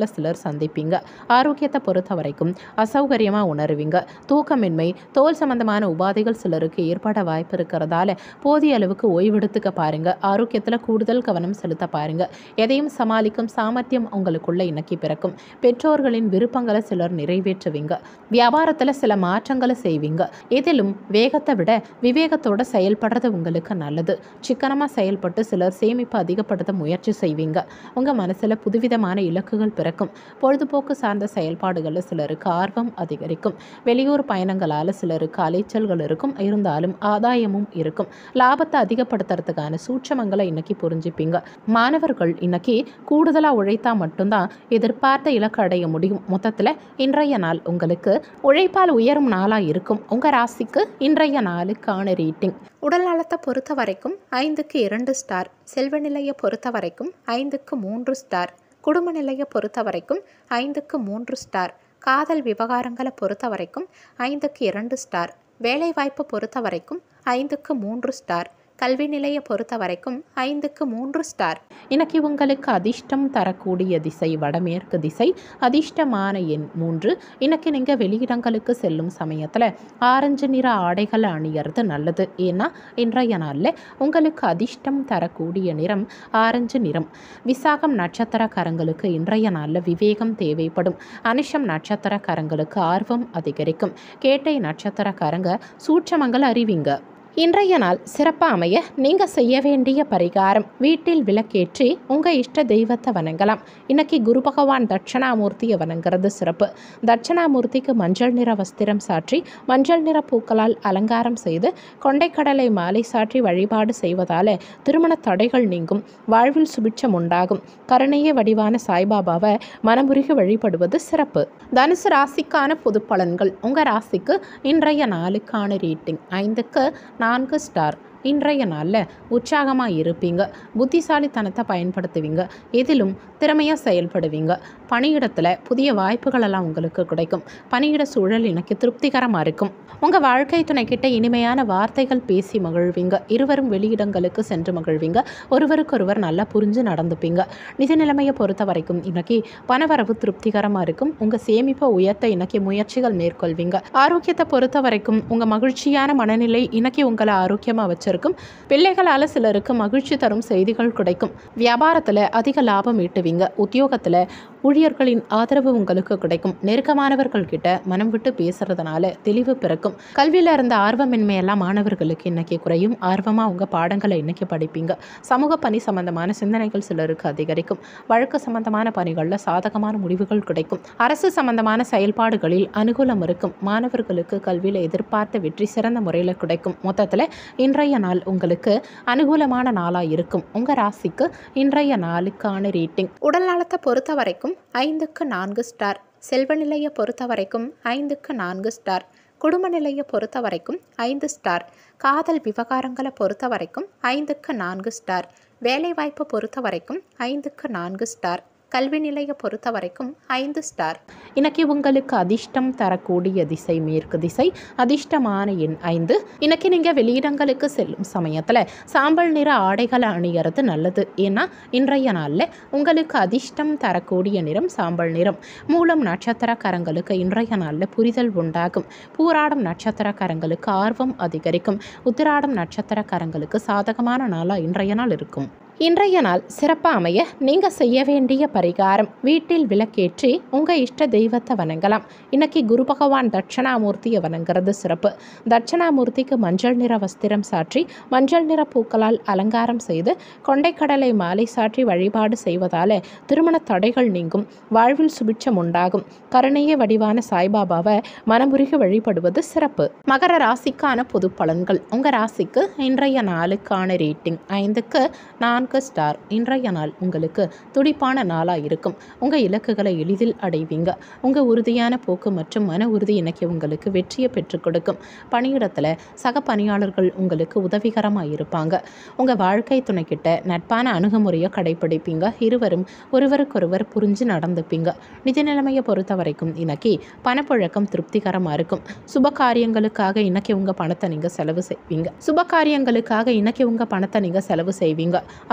சிலர் சந்திப்பீங்க ஆரோக்கியத்தை பொறுத்த வரைக்கும் அசௌகரியமாக உணருவீங்க தூக்கமின்மை தோல் சம்பந்தமான உபாதைகள் சிலருக்கு ஏற்பட வாய்ப்பு இருக்கிறதால போதிய அளவுக்கு ஓய்வெடுத்துக்க பாருங்க ஆரோக்கியத்தில் கூடுதல் கவனம் செலுத்த பாருங்க எதையும் சமாளிக்கும் சாமர்த்தியம் உங்களுக்குள்ள இன்னைக்கு பிறக்கும் பெற்றோர்களின் விருப்பங்களை சிலர் நிறைவேற்றுவீங்க வியாபாரத்தில் சில மாற்றங்களை செய்வீங்க இதிலும் வேகத்தை விட விவேகத்தோட செயல்படுறது உங்களுக்கு நல்லது சிக்கனமாக செயல்பட்டு சிலர் சேமிப்பு அதிகப்படுத்த முயற்சி செய்வீங்க உங்கள் மனசில் புதுவிதமான இலக்குகள் பிறக்கும் பொழுதுபோக்கு சார்ந்த செயல்பாடுகளில் சிலருக்கு ஆர்வம் அதிகரிக்கும் வெளியூர் பயணங்களால் சிலருக்கு அலைச்சல்கள் இருக்கும் இருந்தாலும் ஆதாயமும் இருக்கும் லாபத்தை அதிகப்படுத்துறதுக்கான சூட்சமங்களை இன்னைக்கு புரிஞ்சுப்பீங்க மாணவர்கள் இன்னைக்கு கூடுதலாக உழைத்தா மட்டும்தான் எதிர்பார்த்த இலக்கு அடைய முடியும் மொத்தத்தில் இன்றைய நாள் உங்களுக்கு உழைப்பால் உயரும் நாளாக இருக்கும் உங்கள் ராசிக்கு இன்றைய நாளுக்கான ரேட்டிங் உடல் நலத்தை பொறுத்த வரைக்கும் ஐந்துக்கு இரண்டு ஸ்டார் செல்வ நிலையை பொறுத்த வரைக்கும் ஐந்துக்கு மூன்று ஸ்டார் குடும்ப நிலையை பொறுத்த வரைக்கும் ஐந்துக்கு மூன்று ஸ்டார் காதல் விவகாரங்களை பொறுத்த வரைக்கும் ஐந்துக்கு இரண்டு ஸ்டார் வேலைவாய்ப்பு பொறுத்த வரைக்கும் ஐந்துக்கு மூன்று ஸ்டார் கல்வி நிலையை பொறுத்த வரைக்கும் ஐந்துக்கு மூன்று ஸ்டார் இன்னைக்கு உங்களுக்கு அதிர்ஷ்டம் தரக்கூடிய திசை வடமேற்கு திசை அதிர்ஷ்டமான எண் மூன்று இன்னைக்கு நீங்கள் வெளியிடங்களுக்கு செல்லும் சமயத்தில் ஆரஞ்சு நிற ஆடைகள் அணியறது நல்லது ஏன்னா இன்றைய நாளில் உங்களுக்கு அதிர்ஷ்டம் தரக்கூடிய நிறம் ஆரஞ்சு நிறம் விசாகம் நட்சத்திரக்காரங்களுக்கு இன்றைய நாளில் விவேகம் தேவைப்படும் அனுஷம் நட்சத்திரக்காரங்களுக்கு ஆர்வம் அதிகரிக்கும் கேட்டை நட்சத்திரக்காரங்க சூட்சமங்கள் அறிவிங்க இன்றைய நாள் சிறப்பாக அமைய நீங்கள் செய்ய வேண்டிய பரிகாரம் வீட்டில் விளக்கேற்றி உங்கள் இஷ்ட தெய்வத்தை வணங்கலாம் இன்னைக்கு குரு பகவான் தட்சணாமூர்த்தியை வணங்குறது சிறப்பு தட்சணாமூர்த்திக்கு மஞ்சள் நிற வஸ்திரம் சாற்றி மஞ்சள் நிற பூக்களால் அலங்காரம் செய்து கொண்டைக்கடலை மாலை சாற்றி வழிபாடு செய்வதால திருமண தடைகள் நீங்கும் வாழ்வில் சுபிட்சம் உண்டாகும் கருணைய வடிவான சாய்பாபாவை மனமுருகி வழிபடுவது சிறப்பு தனுசு ராசிக்கான பொது பலன்கள் உங்கள் ராசிக்கு இன்றைய நாளுக்கான ரேட்டிங் ஐந்துக்கு நான்கு ஸ்டார் இன்றைய நாளில் உற்சாகமாக இருப்பீங்க புத்திசாலித்தனத்தை பயன்படுத்துவீங்க எதிலும் திறமையாக செயல்படுவீங்க பணியிடத்தில் புதிய வாய்ப்புகளெல்லாம் உங்களுக்கு கிடைக்கும் பணியிட சூழல் எனக்கு திருப்திகரமாக இருக்கும் உங்கள் வாழ்க்கை துணைக்கிட்ட இனிமையான வார்த்தைகள் பேசி மகிழ்வீங்க இருவரும் வெளியிடங்களுக்கு சென்று மகிழ்வீங்க ஒருவருக்கொருவர் நல்லா புரிஞ்சு நடந்துப்பீங்க நிதி நிலைமையை பொறுத்த வரைக்கும் இன்னைக்கு பணவரவு திருப்திகரமாக இருக்கும் உங்கள் சேமிப்பை உயர்த்த இன்னைக்கு முயற்சிகள் மேற்கொள்வீங்க ஆரோக்கியத்தை பொறுத்த வரைக்கும் உங்கள் மகிழ்ச்சியான மனநிலை இன்னைக்கு உங்களை ஆரோக்கியமாக வச்சிருக்கும் பிள்ளைகளால் சிலருக்கு மகிழ்ச்சி தரும் செய்திகள் கிடைக்கும் வியாபாரத்தில் அதிக லாபம் ஈட்டுவீங்க உத்தியோகத்தில் ஊழியர்களின் ஆதரவு உங்களுக்கு கிடைக்கும் நெருக்கமானவர்கள் கிட்ட மனம் விட்டு பேசுறதுனால தெளிவு பிறக்கும் கல்வியில் இருந்த ஆர்வமின்மையெல்லாம் மாணவர்களுக்கு இன்னைக்கு குறையும் ஆர்வமாக உங்கள் பாடங்களை இன்னைக்கு படிப்பீங்க சமூக பணி சம்பந்தமான சிந்தனைகள் சிலருக்கு அதிகரிக்கும் வழக்கு சம்பந்தமான பணிகளில் சாதகமான முடிவுகள் கிடைக்கும் அரசு சம்பந்தமான செயல்பாடுகளில் அனுகூலம் இருக்கும் மாணவர்களுக்கு கல்வியில் எதிர்பார்த்த வெற்றி சிறந்த முறையில் கிடைக்கும் மொத்தத்தில் இன்றைய நாள் உங்களுக்கு அனுகூலமான நாளாக இருக்கும் உங்கள் ராசிக்கு இன்றைய நாளுக்கான ரேட்டிங் உடல் நலத்தை பொறுத்த வரைக்கும் ஐந்துக்கு நான்கு ஸ்டார் செல்வ நிலையை பொறுத்த வரைக்கும் ஐந்துக்கு நான்கு ஸ்டார் குடும்ப நிலையை பொறுத்த வரைக்கும் ஐந்து ஸ்டார் காதல் விவகாரங்களை பொறுத்த வரைக்கும் ஐந்துக்கு நான்கு ஸ்டார் வேலைவாய்ப்பு பொறுத்த வரைக்கும் ஐந்துக்கு நான்கு ஸ்டார் கல்வி நிலையை பொறுத்த வரைக்கும் ஐந்து ஸ்டார் இன்னைக்கு உங்களுக்கு அதிர்ஷ்டம் தரக்கூடிய திசை மேற்கு திசை அதிர்ஷ்டமான எண் ஐந்து இன்னைக்கு நீங்கள் வெளியிடங்களுக்கு செல்லும் சமயத்தில் சாம்பல் நிற ஆடைகளை அணியறது நல்லது ஏன்னா இன்றைய நாளில் உங்களுக்கு அதிர்ஷ்டம் தரக்கூடிய நிறம் சாம்பல் நிறம் மூலம் நட்சத்திரக்காரங்களுக்கு இன்றைய நாளில் புரிதல் உண்டாகும் பூராடம் நட்சத்திரக்காரங்களுக்கு ஆர்வம் அதிகரிக்கும் உத்திராடம் நட்சத்திரக்காரங்களுக்கு சாதகமான நாளாக இன்றைய நாள் இருக்கும் இன்றைய நாள் சிறப்பாக அமைய நீங்கள் செய்ய வேண்டிய பரிகாரம் வீட்டில் விளக்கேற்றி உங்கள் இஷ்ட தெய்வத்தை வணங்கலாம் இன்னைக்கு குரு பகவான் தட்சணாமூர்த்தியை வணங்குறது சிறப்பு தட்சணாமூர்த்திக்கு மஞ்சள் நிற வஸ்திரம் சாற்றி மஞ்சள் நிற பூக்களால் அலங்காரம் செய்து கொண்டைக்கடலை மாலை சாற்றி வழிபாடு செய்வதால திருமண தடைகள் நீங்கும் வாழ்வில் சுபிட்சம் உண்டாகும் கருணைய வடிவான சாய்பாபாவை மனமுருகி வழிபடுவது சிறப்பு மகர ராசிக்கான பொது பலன்கள் உங்கள் ராசிக்கு இன்றைய நாளுக்கான ரேட்டிங் ஐந்துக்கு நான்கு ஸ்டார் இன்றைய நாள் உங்களுக்கு துடிப்பான நாளாக இருக்கும் உங்கள் இலக்குகளை எளிதில் அடைவீங்க உங்கள் உறுதியான போக்கு மற்றும் மன உறுதி இன்னைக்கு உங்களுக்கு வெற்றியை பெற்றுக் கொடுக்கும் பணியிடத்தில் சக பணியாளர்கள் உங்களுக்கு உதவிகரமாக இருப்பாங்க உங்கள் வாழ்க்கை துணைக்கிட்ட நட்பான அணுகுமுறையை கடைப்பிடிப்பீங்க இருவரும் ஒருவருக்கொருவர் புரிஞ்சு நடந்துப்பீங்க நிதி நிலைமையை பொறுத்த வரைக்கும் இன்னைக்கு பணப்புழக்கம் திருப்திகரமாக இருக்கும் சுப காரியங்களுக்காக இன்னைக்கு உங்கள் பணத்தை நீங்கள் செலவு செய்வீங்க சுப காரியங்களுக்காக இன்னைக்கு உங்கள் பணத்தை நீங்கள் செலவு செய்வீங்க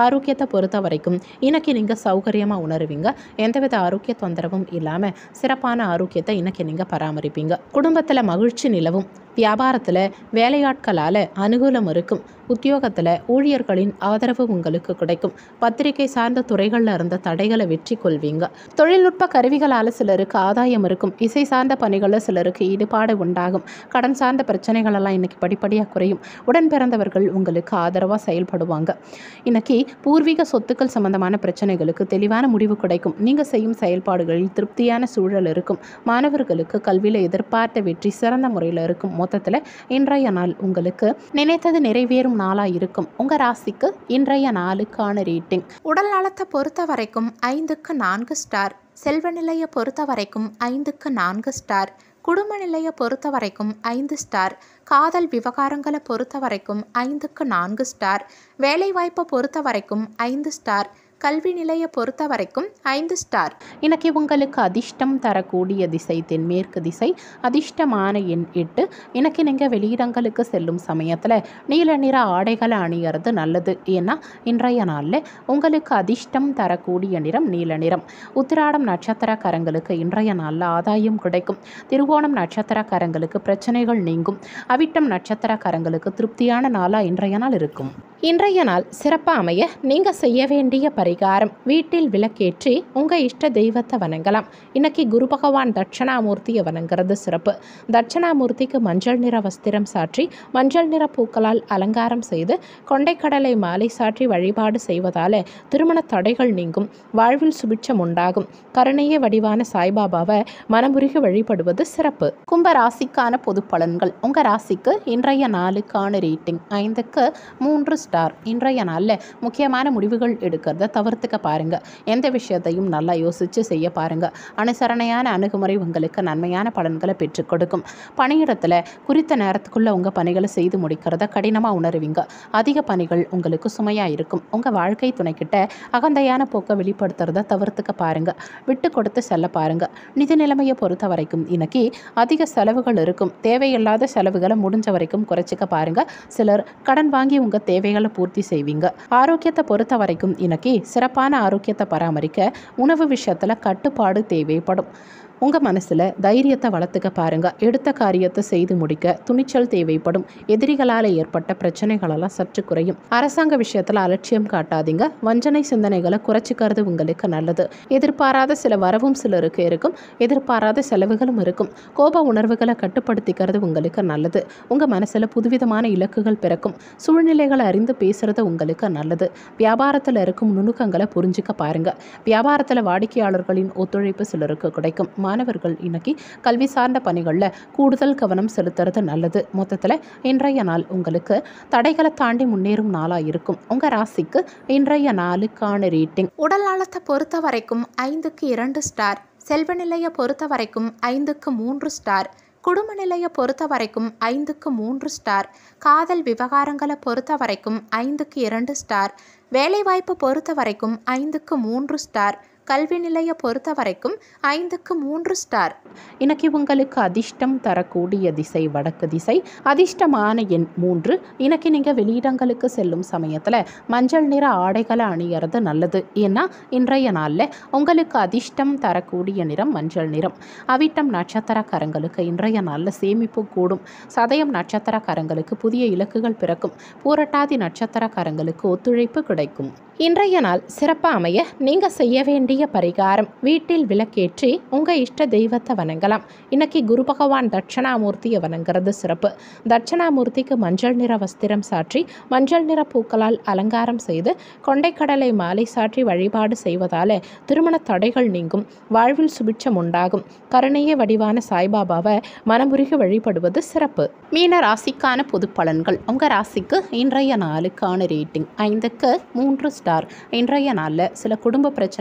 ஆரோக்கியத்தை பொறுத்த வரைக்கும் இன்னைக்கு நீங்கள் சௌகரியமாக உணருவீங்க எந்தவித ஆரோக்கிய தொந்தரவும் இல்லாமல் சிறப்பான ஆரோக்கியத்தை இன்னைக்கு நீங்கள் பராமரிப்பீங்க குடும்பத்தில் மகிழ்ச்சி நிலவும் வியாபாரத்தில் வேலையாட்களால் அனுகூலம் இருக்கும் உத்தியோகத்தில் ஊழியர்களின் ஆதரவு உங்களுக்கு கிடைக்கும் பத்திரிகை சார்ந்த துறைகளில் இருந்த தடைகளை வெற்றி கொள்வீங்க தொழில்நுட்ப கருவிகளால் சிலருக்கு ஆதாயம் இருக்கும் இசை சார்ந்த பணிகளில் சிலருக்கு ஈடுபாடு உண்டாகும் கடன் சார்ந்த பிரச்சனைகளெல்லாம் இன்னைக்கு படிப்படியாக குறையும் உடன் பிறந்தவர்கள் உங்களுக்கு ஆதரவாக செயல்படுவாங்க இன்னைக்கு பூர்வீக சொத்துக்கள் சம்பந்தமான பிரச்சனைகளுக்கு தெளிவான முடிவு கிடைக்கும் நீங்கள் செய்யும் செயல்பாடுகளில் திருப்தியான சூழல் இருக்கும் மாணவர்களுக்கு கல்வியில் எதிர்பார்த்த வெற்றி சிறந்த முறையில் இருக்கும் மொத்தத்தில் இன்றைய நாள் உங்களுக்கு நினைத்தது நிறைவேறும் நாளாக இருக்கும் உங்கள் ராசிக்கு இன்றைய நாளுக்கான ரேட்டிங் உடல் நலத்தை பொறுத்த வரைக்கும் ஐந்துக்கு நான்கு ஸ்டார் செல்வ நிலையை பொறுத்த வரைக்கும் ஐந்துக்கு நான்கு ஸ்டார் குடும்ப நிலையை பொறுத்த வரைக்கும் ஐந்து ஸ்டார் காதல் விவகாரங்களை பொறுத்த வரைக்கும் ஐந்துக்கு நான்கு ஸ்டார் வேலைவாய்ப்பை பொறுத்த வரைக்கும் ஐந்து ஸ்டார் கல்வி நிலையை பொறுத்த வரைக்கும் ஐந்து ஸ்டார் இன்னைக்கு உங்களுக்கு அதிர்ஷ்டம் தரக்கூடிய திசை தென்மேற்கு திசை அதிர்ஷ்டமான எண் எட்டு இன்னைக்கு நீங்கள் வெளியிடங்களுக்கு செல்லும் சமயத்தில் நீல நிற ஆடைகளை அணியறது நல்லது ஏன்னா இன்றைய நாளில் உங்களுக்கு அதிர்ஷ்டம் தரக்கூடிய நிறம் நீல நிறம் உத்திராடம் நட்சத்திரக்காரங்களுக்கு இன்றைய நாளில் ஆதாயம் கிடைக்கும் திருவோணம் நட்சத்திரக்காரங்களுக்கு பிரச்சனைகள் நீங்கும் அவிட்டம் நட்சத்திரக்காரங்களுக்கு திருப்தியான நாளாக இன்றைய நாள் இருக்கும் இன்றைய நாள் சிறப்பாக அமைய நீங்கள் செய்ய வேண்டிய பரிகாரம் வீட்டில் விளக்கேற்றி உங்கள் இஷ்ட தெய்வத்தை வணங்கலாம் இன்னைக்கு குரு பகவான் தட்சணாமூர்த்தியை வணங்குறது சிறப்பு தட்சணாமூர்த்திக்கு மஞ்சள் நிற வஸ்திரம் சாற்றி மஞ்சள் நிற பூக்களால் அலங்காரம் செய்து கொண்டைக்கடலை மாலை சாற்றி வழிபாடு செய்வதால திருமண தடைகள் நீங்கும் வாழ்வில் சுபிட்சம் உண்டாகும் கருணைய வடிவான சாய்பாபாவை மனமுருகி வழிபடுவது சிறப்பு கும்ப ராசிக்கான பொது பலன்கள் உங்கள் ராசிக்கு இன்றைய நாளுக்கான ரேட்டிங் ஐந்துக்கு மூன்று ஸ்டார் இன்றைய நாளில் முக்கியமான முடிவுகள் எடுக்கிறத தவிர்த்துக்க பாருங்க எந்த விஷயத்தையும் நல்லா யோசித்து செய்ய பாருங்க அனுசரணையான அணுகுமுறை உங்களுக்கு நன்மையான பலன்களை பெற்றுக் கொடுக்கும் பணியிடத்தில் குறித்த நேரத்துக்குள்ள உங்கள் பணிகளை செய்து முடிக்கிறத கடினமாக உணருவீங்க அதிக பணிகள் உங்களுக்கு சுமையாக இருக்கும் உங்கள் வாழ்க்கை துணைக்கிட்ட அகந்தையான போக்கை வெளிப்படுத்துறத தவிர்த்துக்க பாருங்க விட்டு கொடுத்து செல்ல பாருங்க நிதி நிலைமையை பொறுத்த வரைக்கும் இன்னைக்கு அதிக செலவுகள் இருக்கும் தேவையில்லாத செலவுகளை முடிஞ்ச வரைக்கும் குறைச்சிக்க பாருங்க சிலர் கடன் வாங்கி உங்கள் தேவைகளை பூர்த்தி செய்வீங்க ஆரோக்கியத்தை பொறுத்த வரைக்கும் இன்னைக்கு சிறப்பான ஆரோக்கியத்தை பராமரிக்க உணவு விஷயத்தில் கட்டுப்பாடு தேவைப்படும் உங்கள் மனசில் தைரியத்தை வளர்த்துக்க பாருங்க எடுத்த காரியத்தை செய்து முடிக்க துணிச்சல் தேவைப்படும் எதிரிகளால் ஏற்பட்ட பிரச்சனைகளெல்லாம் சற்று குறையும் அரசாங்க விஷயத்தில் அலட்சியம் காட்டாதீங்க வஞ்சனை சிந்தனைகளை குறைச்சிக்கிறது உங்களுக்கு நல்லது எதிர்பாராத சில வரவும் சிலருக்கு இருக்கும் எதிர்பாராத செலவுகளும் இருக்கும் கோப உணர்வுகளை கட்டுப்படுத்திக்கிறது உங்களுக்கு நல்லது உங்கள் மனசில் புதுவிதமான இலக்குகள் பிறக்கும் சூழ்நிலைகளை அறிந்து பேசுறது உங்களுக்கு நல்லது வியாபாரத்தில் இருக்கும் நுணுக்கங்களை புரிஞ்சுக்க பாருங்க வியாபாரத்தில் வாடிக்கையாளர்களின் ஒத்துழைப்பு சிலருக்கு கிடைக்கும் மாணவர்கள் இன்னைக்கு கல்வி சார்ந்த பணிகளில் கூடுதல் கவனம் செலுத்துறது நல்லது மொத்தத்தில் இன்றைய நாள் உங்களுக்கு தடைகளை தாண்டி முன்னேறும் நாளாக இருக்கும் உங்கள் ராசிக்கு இன்றைய நாளுக்கான ரேட்டிங் உடல் நலத்தை பொறுத்த வரைக்கும் ஐந்துக்கு இரண்டு ஸ்டார் செல்வ நிலையை பொறுத்த வரைக்கும் ஐந்துக்கு மூன்று ஸ்டார் குடும்ப நிலையை பொறுத்த வரைக்கும் ஐந்துக்கு மூன்று ஸ்டார் காதல் விவகாரங்களை பொறுத்த வரைக்கும் ஐந்துக்கு இரண்டு ஸ்டார் வேலைவாய்ப்பு பொறுத்த வரைக்கும் ஐந்துக்கு மூன்று ஸ்டார் கல்வி நிலையை பொறுத்த வரைக்கும் ஐந்துக்கு மூன்று ஸ்டார் இன்னைக்கு உங்களுக்கு அதிர்ஷ்டம் தரக்கூடிய திசை வடக்கு திசை அதிர்ஷ்டமான எண் மூன்று இன்னைக்கு நீங்கள் வெளியிடங்களுக்கு செல்லும் சமயத்தில் மஞ்சள் நிற ஆடைகளை அணியறது நல்லது ஏன்னா இன்றைய நாளில் உங்களுக்கு அதிர்ஷ்டம் தரக்கூடிய நிறம் மஞ்சள் நிறம் அவிட்டம் நட்சத்திரக்காரங்களுக்கு இன்றைய நாளில் சேமிப்பு கூடும் சதயம் நட்சத்திரக்காரங்களுக்கு புதிய இலக்குகள் பிறக்கும் பூரட்டாதி நட்சத்திரக்காரங்களுக்கு ஒத்துழைப்பு கிடைக்கும் இன்றைய நாள் சிறப்பாக அமைய நீங்கள் செய்ய வேண்டிய பரிகாரம் வீட்டில் விளக்கேற்றி உங்கள் இஷ்ட தெய்வத்தை வணங்கலாம் இன்னைக்கு குரு பகவான் தட்சணாமூர்த்தியை வணங்குறது சிறப்பு தட்சணாமூர்த்திக்கு மஞ்சள் நிற வஸ்திரம் சாற்றி மஞ்சள் நிற பூக்களால் அலங்காரம் செய்து கொண்டைக்கடலை மாலை சாற்றி வழிபாடு செய்வதால திருமண தடைகள் நீங்கும் வாழ்வில் சுபிட்சம் உண்டாகும் கருணைய வடிவான சாய்பாபாவை மனமுருகி வழிபடுவது சிறப்பு மீன ராசிக்கான பொது பலன்கள் உங்கள் ராசிக்கு இன்றைய நாளுக்கான ரேட்டிங் ஐந்துக்கு மூன்று ஸ்டார் இன்றைய நாளில் சில குடும்ப பிரச்சனை காரணமாக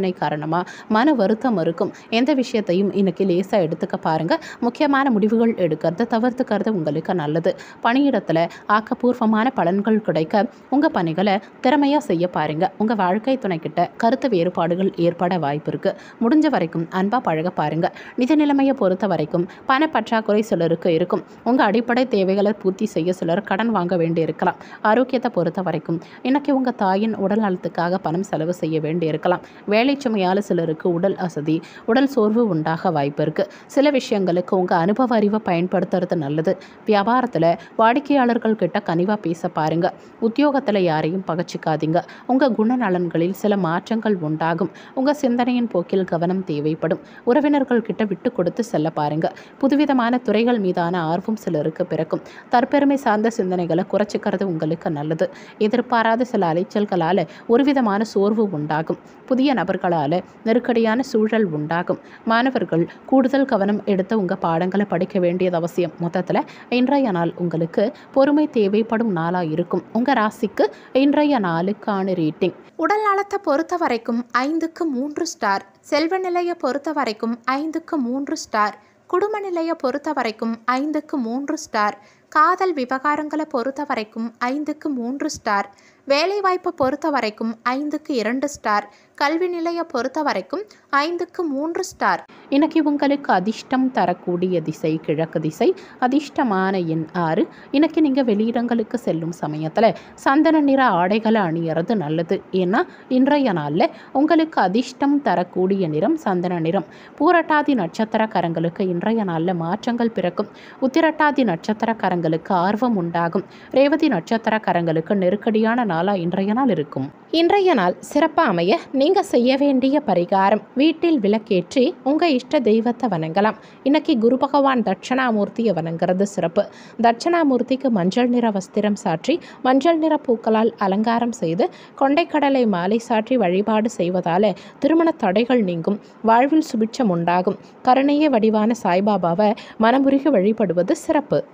காரணமாக மன வருத்தம் இருக்கும் எந்த விஷயத்தையும் இன்னைக்கு லேசாக எடுத்துக்க பாருங்கள் முக்கியமான முடிவுகள் எடுக்கிறத தவிர்த்துக்கிறது உங்களுக்கு நல்லது பணியிடத்தில் ஆக்கப்பூர்வமான பலன்கள் கிடைக்க உங்கள் பணிகளை திறமையாக செய்ய பாருங்கள் உங்கள் வாழ்க்கை துணைக்கிட்ட கருத்து வேறுபாடுகள் ஏற்பட வாய்ப்பு இருக்குது முடிஞ்ச வரைக்கும் அன்பாக பழக பாருங்கள் நிதி நிலைமையை பொறுத்த வரைக்கும் பண பற்றாக்குறை சிலருக்கு இருக்கும் உங்கள் அடிப்படை தேவைகளை பூர்த்தி செய்ய சிலர் கடன் வாங்க வேண்டி இருக்கலாம் ஆரோக்கியத்தை பொறுத்த வரைக்கும் இன்னைக்கு உங்கள் தாயின் உடல் நலத்துக்காக பணம் செலவு செய்ய வேண்டி இருக்கலாம் வேலை சுமையால் சிலருக்கு உடல் அசதி உடல் சோர்வு உண்டாக வாய்ப்பு இருக்குது சில விஷயங்களுக்கு உங்கள் அனுபவ அறிவை பயன்படுத்துறது நல்லது வியாபாரத்தில் வாடிக்கையாளர்கள் கிட்ட கனிவாக பேச பாருங்க உத்தியோகத்தில் யாரையும் பகச்சிக்காதீங்க உங்கள் குணநலன்களில் சில மாற்றங்கள் உண்டாகும் உங்கள் சிந்தனையின் போக்கில் கவனம் தேவைப்படும் உறவினர்கள் கிட்ட விட்டு கொடுத்து செல்ல பாருங்க புதுவிதமான துறைகள் மீதான ஆர்வம் சிலருக்கு பிறக்கும் தற்பெருமை சார்ந்த சிந்தனைகளை குறைச்சிக்கிறது உங்களுக்கு நல்லது எதிர்பாராத சில அலைச்சல்களால் ஒரு விதமான சோர்வு உண்டாகும் புதிய நபர்களால் நெருக்கடியான சூழல் உண்டாகும் மாணவர்கள் கூடுதல் கவனம் எடுத்து உங்கள் பாடங்களை படிக்க வேண்டியது அவசியம் மொத்தத்தில் இன்றைய நாள் உங்களுக்கு பொறுமை தேவைப்படும் நாளாக இருக்கும் உங்கள் ராசிக்கு இன்றைய நாளுக்கான ரேட்டிங் உடல் நலத்தை பொறுத்த வரைக்கும் ஐந்துக்கு மூன்று ஸ்டார் செல்வ நிலையை பொறுத்த வரைக்கும் ஐந்துக்கு மூன்று ஸ்டார் குடும்ப நிலையை பொறுத்த வரைக்கும் ஐந்துக்கு மூன்று ஸ்டார் காதல் விவகாரங்களை பொறுத்த வரைக்கும் ஐந்துக்கு மூன்று ஸ்டார் வேலைவாய்ப்பை பொறுத்த வரைக்கும் ஐந்துக்கு இரண்டு ஸ்டார் கல்வி நிலையை பொறுத்த வரைக்கும் ஐந்துக்கு மூன்று ஸ்டார் இன்னைக்கு உங்களுக்கு அதிர்ஷ்டம் தரக்கூடிய திசை கிழக்கு திசை அதிர்ஷ்டமான எண் ஆறு இன்னைக்கு நீங்கள் வெளியிடங்களுக்கு செல்லும் சமயத்தில் சந்தன நிற ஆடைகளை அணியறது நல்லது ஏன்னா இன்றைய நாளில் உங்களுக்கு அதிர்ஷ்டம் தரக்கூடிய நிறம் சந்தன நிறம் பூரட்டாதி நட்சத்திரக்காரங்களுக்கு இன்றைய நாளில் மாற்றங்கள் பிறக்கும் உத்திரட்டாதி நட்சத்திரக்காரங்களுக்கு ஆர்வம் உண்டாகும் ரேவதி நட்சத்திரக்காரங்களுக்கு நெருக்கடியான நாளாக இன்றைய நாள் இருக்கும் இன்றைய நாள் சிறப்பாக அமைய நீங்கள் செய்ய வேண்டிய பரிகாரம் வீட்டில் விளக்கேற்றி உங்கள் இஷ்ட தெய்வத்தை வணங்கலாம் இன்னைக்கு குரு பகவான் தட்சணாமூர்த்தியை வணங்குறது சிறப்பு தட்சணாமூர்த்திக்கு மஞ்சள் நிற வஸ்திரம் சாற்றி மஞ்சள் நிற பூக்களால் அலங்காரம் செய்து கொண்டைக்கடலை மாலை சாற்றி வழிபாடு செய்வதால் திருமண தடைகள் நீங்கும் வாழ்வில் சுபிட்சம் உண்டாகும் கருணையே வடிவான சாய்பாபாவை மனமுருகி வழிபடுவது சிறப்பு